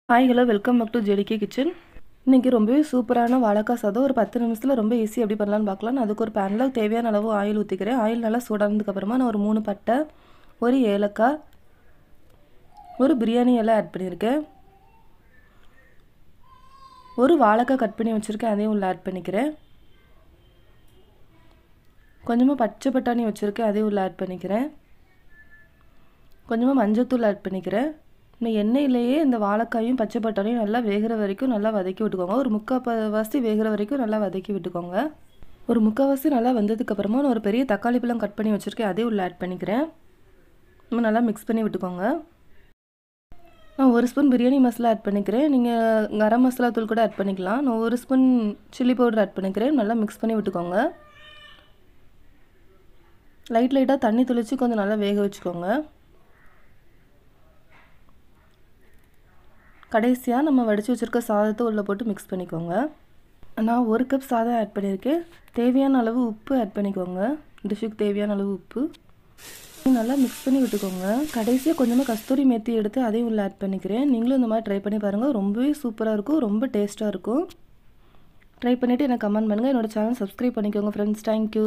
hi hello welcome back to JDK kitchen இன்றைக்கி ரொம்பவே சூப்பரான வாழைக்காய் சாதம் ஒரு பத்து நிமிஷத்தில் ரொம்ப ஈஸி எப்படி பண்ணலான்னு பார்க்கலாம் நான் அதுக்கு ஒரு பேனில் தேவையான அளவு ஆயில் ஊற்றிக்கிறேன் ஆயில் நல்லா சூடானதுக்கப்புறமா நான் ஒரு மூணு பட்டை ஒரு ஏலக்காய் ஒரு பிரியாணி எல்லாம் ஆட் பண்ணியிருக்கேன் ஒரு வாழைக்காய் கட் பண்ணி வச்சுருக்கேன் அதையும் உள்ள ஆட் பண்ணிக்கிறேன் கொஞ்சமாக பச்சை பட்டாணி வச்சுருக்கேன் அதையும் உள்ள ஆட் பண்ணிக்கிறேன் கொஞ்சமாக மஞ்சத்தூள் ஆட் பண்ணிக்கிறேன் இந்த எண்ணெயிலேயே இந்த வாழைக்காயும் பச்சை பட்டாணியும் நல்லா வேகிற வரைக்கும் நல்லா வதக்கி விட்டுக்கோங்க ஒரு முக்கால்வாசி வேகிற வரைக்கும் நல்லா வதக்கி விட்டுக்கோங்க ஒரு முக்கால்வாசி நல்லா வந்ததுக்கப்புறமா நான் ஒரு பெரிய தக்காளி பழம் கட் பண்ணி வச்சுருக்கேன் அதே உள்ள ஆட் பண்ணிக்கிறேன் நம்ம நல்லா மிக்ஸ் பண்ணி விட்டுக்கோங்க நான் ஒரு ஸ்பூன் பிரியாணி மசாலா ஆட் பண்ணிக்கிறேன் நீங்கள் கரம் மசாலா தூள் கூட ஆட் பண்ணிக்கலாம் நான் ஒரு ஸ்பூன் சில்லி பவுடர் ஆட் பண்ணிக்கிறேன் நல்லா மிக்ஸ் பண்ணி விட்டுக்கோங்க லைட் லைட்டாக தண்ணி தெளித்து கொஞ்சம் நல்லா வேக வச்சுக்கோங்க கடைசியாக நம்ம வடித்து வச்சுருக்க சாதத்தை உள்ளே போட்டு மிக்ஸ் பண்ணிக்கோங்க நான் ஒரு கப் சாதம் ஆட் பண்ணியிருக்கேன் தேவையான அளவு உப்பு ஆட் பண்ணிக்கோங்க டிஷ்ஷுக்கு தேவையான அளவு உப்பு நல்லா மிக்ஸ் பண்ணி விட்டுக்கோங்க கடைசியாக கொஞ்சமாக கஸ்தூரி மேத்தி எடுத்து அதையும் உள்ள ஆட் பண்ணிக்கிறேன் நீங்களும் இந்த மாதிரி ட்ரை பண்ணி பாருங்கள் ரொம்பவே சூப்பராக இருக்கும் ரொம்ப டேஸ்ட்டாக இருக்கும் ட்ரை பண்ணிவிட்டு எனக்கு கமெண்ட் பண்ணுங்கள் என்னோடய சேனல் சப்ஸ்கிரைப் பண்ணிக்கோங்க ஃப்ரெண்ட்ஸ் தேங்க்யூ